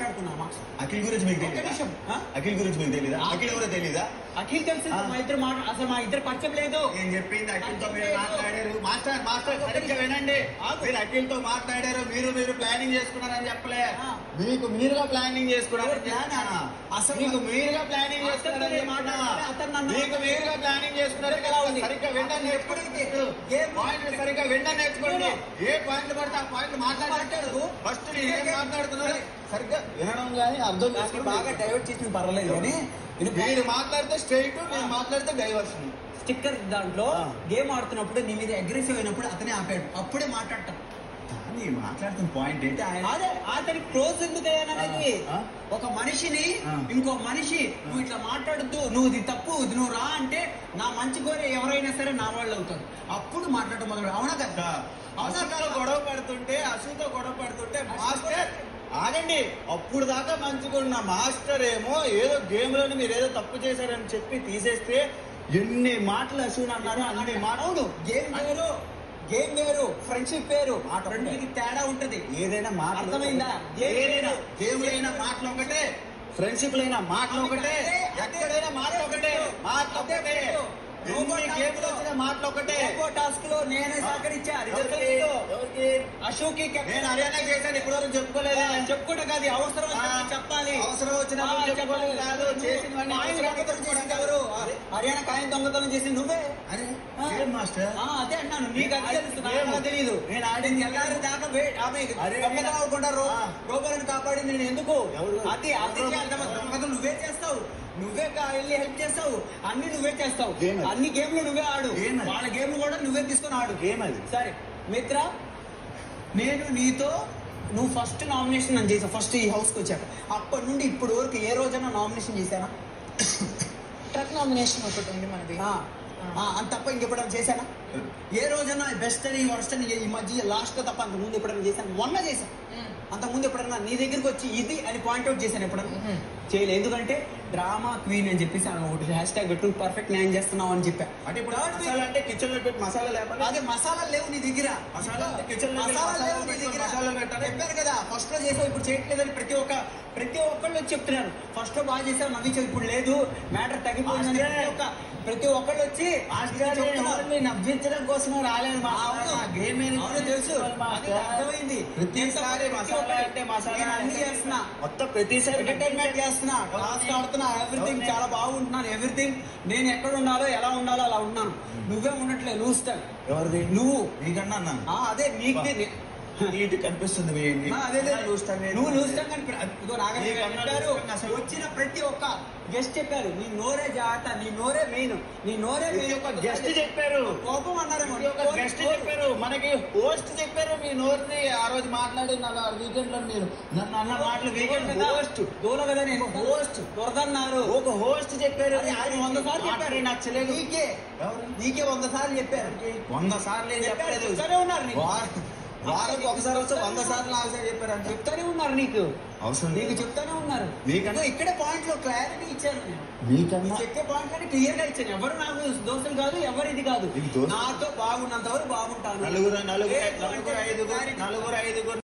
మాట్లాడుకున్నామా అఖిల్ గురించి మీకు ఒక్క తెలీదా నిమిషం, ఆ? అఖిల్ గురించి మీకు తెలీదా అఖిల్ ఎవరో తెలీదా అఖిల్ తెలిసి ఆ. మా ఇద్దరు మాట అసలు మా ఇద్దరు పరిచయం లేదు నేను చెప్పింది అఖిల్తో మీరు అఖిల్ మాట్లాడారు మాస్టర్ మాస్టర్ సరిగ్గా వినండి ఆగు. మీరు అఖిల్తో మాట్లాడారు మీరు మీరు ప్లానింగ్ చేసుకున్నారని చెప్పలే ఆ. మీకు మీరుగా ప్లానింగ్ చేసుకున్నారని ఎవరు plan ఆ? చెప్తున్నా. అసలు మీకు మీరుగా ప్లానింగ్ అతనితో చేసుకున్నారని నేను మాట్లాడాలి, అతను నన్ను మీకు మీరుగా ప్లానింగ్ చేసుకున్నారని ఎలా ఉంది? సరిగ్గా వినడం నేర్చుకోండి ఏం పాయింట్లు సరిగ్గా వినడం నేర్చుకోండి ఏ పాయింట్లు పడితే ఆ పాయింట్లు మాట్లాడారు మాట్లాడు. ఫస్ట్ ఏం మాట్లాడుతున్నారు సరిగ్గా వినడం కానీ అర్థం నాకు చేసుకోవడం బాగా డైవర్ట్ చేసిన పర్వాలేదు కానీ మీరు మాట్లాడితే స్ట్రైట్ నేను మాట్లాడితే డైవర్షన్ స్టిక్కర్ దాంట్లో ఆ. గేమ్ ఆడుతున్నప్పుడు నీ మీద అగ్రెసివ్ అయినప్పుడు అతనే ఆపాడు అప్పుడే మాట్లాడటం కానీ మాట్లాడుతున్న పాయింట్ ఏంటి ఆయన అదే అతని క్లోజ్ ఎందుకు అయ్యాననేది ఆ. ఒక మనిషిని ఆ. ఇంకో మనిషి నువ్వు ఇట్లా మాట్లాడద్దు నువ్వు ఇది తప్పు ఇది నువ్వు రా అంటే నా మంచి కోరే ఎవరైనా సరే నా వాళ్ళు అవుతారు అప్పుడు మాట్లాడటం మొదలు అవునా కదా అవునా అసూతో కదా గొడవ పడుతుంటే అసూతో గొడవ పడుతుంటే మాస్టర్ ఆగండి అప్పుడు దాకా మంచుకున్న మాస్టర్ ఏమో ఏదో గేమ్ లోని మీరు ఏదో తప్పు చేశారని చెప్పి తీసేస్తే ఎన్ని మాటలు అసూని అన్నారు అన్ని మాటలు అవును గేమ్ వేరు గేమ్ వేరు ఫ్రెండ్షిప్ వేరు మాట ఒకటే. రెండింటికి తేడా ఉంటది ఏదైనా మాటలు అర్థమైందా? ఏదైనా గేమ్లైనా మాటలు ఒకటే ఫ్రెండ్షిప్ లైనా మాటలు ఒకటే ఎక్కడైనా మాటలు ఒకటే మాటలు ఒకటే ఎన్ని గేమ్లు వచ్చినా మాటలు ఒకటే టాస్క్ లో నేనే సహకరించా ఎవరికి? ఎవరికి? అశోక్ నేను హర్యానా చేశాను ఇప్పుడు వరకు చెప్పుకోలేదు చెప్పుకుంటా కాదు అవసరం వచ్చినప్పుడు ఆ, చెప్పాలి అవసరం వచ్చినప్పుడు ఆ, చెప్పుకోలేదు చెప్పాలి. కాదు, చేసినవన్నీ కాయిన్ అవసరం దొంగతనం వచ్చినప్పుడు చేసింది ఎవరు హర్యానా కాయిన్ దొంగతనం చేసి నువ్వే అరే ఆ. ఏం మాస్టర్ ఆ, అదే అన్నాను నీకు అది తెలుసు నాకు ఏమో. అలా తెలియదు నేను ఆడింది ఎల్లారి దాకా వే- ఆమె అరే, దొంగతనం అవ్వకుండా రో- ఆ. రూపాయలను కాపాడి నేను ఎందుకు ఎవరు? అది అది ఎవరు? చేద్దాం. దొంగతనం నువ్వే చేస్తావు నువ్వే కా- వెళ్ళి హెల్ప్ చేస్తావు అన్ని నువ్వే చేస్తావు Game అది. అన్ని గేమ్లు నువ్వే ఆడు Game అది. వాళ్ళ గేమ్లు కూడా నువ్వే తీసుకొని ఆడు గేమ్ అది సరే మిత్ర నేను నీతో నువ్వు ఫస్ట్ నామినేషన్ నన్ను చేసావు ఫస్ట్ ఈ హౌస్కి వచ్చాక అప్పటి నుండి ఇప్పుడు వరకు ఏ రోజైనా నామినేషన్ చేశానా ట్రక్ నామినేషన్ ఒకటి ఉంది మనది ఆ, ఆ, అంత తప్ప ఇంకెప్పుడైనా చేశానా ఏ రోజైనా బెస్ట్ అని వర్స్ట్ అని ఈ మధ్య లాస్ట్ తప్ప అంత ముందు ఎప్పుడైనా చేశాను మొన్న చేశాను మ్మ్. అంత ముందు ఎప్పుడైనా నీ దగ్గరికి వచ్చి ఇది అని పాయింట్అవుట్ చేశాను ఎప్పుడైనా మ్మ్. చేయలేదు ఎందుకంటే డ్రామా క్వీన్ అని చెప్పేసి ఆమె ఒకటి హ్యాష్ ట్యాగ్ పెట్టు పర్ఫెక్ట్ న్యాయం చేస్తున్నావు అని చెప్పా అంటే ఇప్పుడు మసాలా అంటే కిచెన్ లో పెట్టి మసాలా లేకపోతే అదే మసాలా లేవు నీ దగ్గర మసాలా కిచెన్ లో మసాలా లేవు నీ పెట్టి దగ్గర మసాలా పెట్టాలి చెప్పారు కదా ఫస్ట్ లో చేసావు ఇప్పుడు చేయట్లేదని ప్రతి ఒక్క ప్రతి ఒక్కళ్ళు వచ్చి చెప్తున్నారు ఫస్ట్ లో బాగా చేసావు నవ్వించావు ఇప్పుడు లేదు మ్యాటర్ తగ్గిపోయిందని మాస్టర్. ప్రతి ఒక్క ప్రతి ఒక్కళ్ళు వచ్చి మాస్టర్ చెప్తున్నారు. ఎవరిని నవ్వించడం కోసం రాలేదు ఆ, అవును. గేమ్ అవును తెలుసు అది అర్థమైంది ప్రతిసారి ప్రతి మసాలా ఒక్కటి. అంటే మసాలా నేను అన్ని అంటే చేస్తున్నా మొత్తం ప్రతిసారి ఎంటర్టైన్మెంట్ చేస్తున్నా టాస్క్ ఆడుతున్నా ఎవ్రీథింగ్ ఎవరిని? చాలా బాగుంటున్నాను ఎవ్రీథింగ్ నేను ఎక్కడ ఉండాలో ఎలా ఉండాలో అలా ఉన్నాను నువ్వే ఉండట్లేదు లూజ్ టైం ఎవరిది నువ్వు నీకన్నా అన్నాను ఆ, అదే నీకు నీట్ కనిపిస్తుంది మీ- నీ- ఆ, అదే అదే. చూస్తాను నేను. నువ్వు లూజ్ టైం కనిపి ఇదిగో నాగరాజు నీకు గారు అన్నా చెప్పారు లూజ్ టంగ్ అసలు- వచ్చిన ప్రతి ఒక్క గెస్ట్ చెప్పారు నీ నోరే జాగ్రత్త నీ నోరే మెయిన్ నీ నోరే ప్రతి మెయిన్ ఒక్క గెస్ట్ చెప్పారు కోపం అన్నారేమో ప్రతి ఒక్క గెస్ట్ చెప్పారు మనకి హోస్ట్ చెప్పారు మీ నోరుని ఆ రోజు మాట్లాడి నా వీకెండ్ లో మీరు నన్ను అన్న మాటలు వీకెండ్ హోస్ట్ దూల కదా నేను హోస్ట్ దొరదన్నారు ఒక హోస్ట్ చెప్పారు అది ఆయన వంద సార్లు చెప్పారు మాటలు నచ్చలేదు నీకే ఎవరు? నీకే వంద సార్లు చెప్పారు వంద సార్లు ఏం చెప్పలేదు చెప్తానే ఉన్నారు నీకు. వారం వారానికి ఒకసారి వస్తే వంద సార్లు నాకు చెప్పారు అంటే చెప్తానే ఉన్నారు నీకు అవసరం నీకు లేదు. చెప్తానే ఉన్నారు నీకన్నా- ఇదిగో ఇక్కడే పాయింట్ లో క్లారిటీ ఇచ్చాను నేను మీకన్నా చెప్పే పాయింట్ అని క్లియర్ గా ఇచ్చాను ఎవరు నాకు దోస్తులు కాదు ఎవరు ఇది కాదు ఇది దోస్తు. నాతో బాగున్నంత వరకు బాగుంటాను నలుగురు నలుగురు ఏ point నలుగురు అంటే ఐదుగురు clarity. నలుగురు ఐదుగురు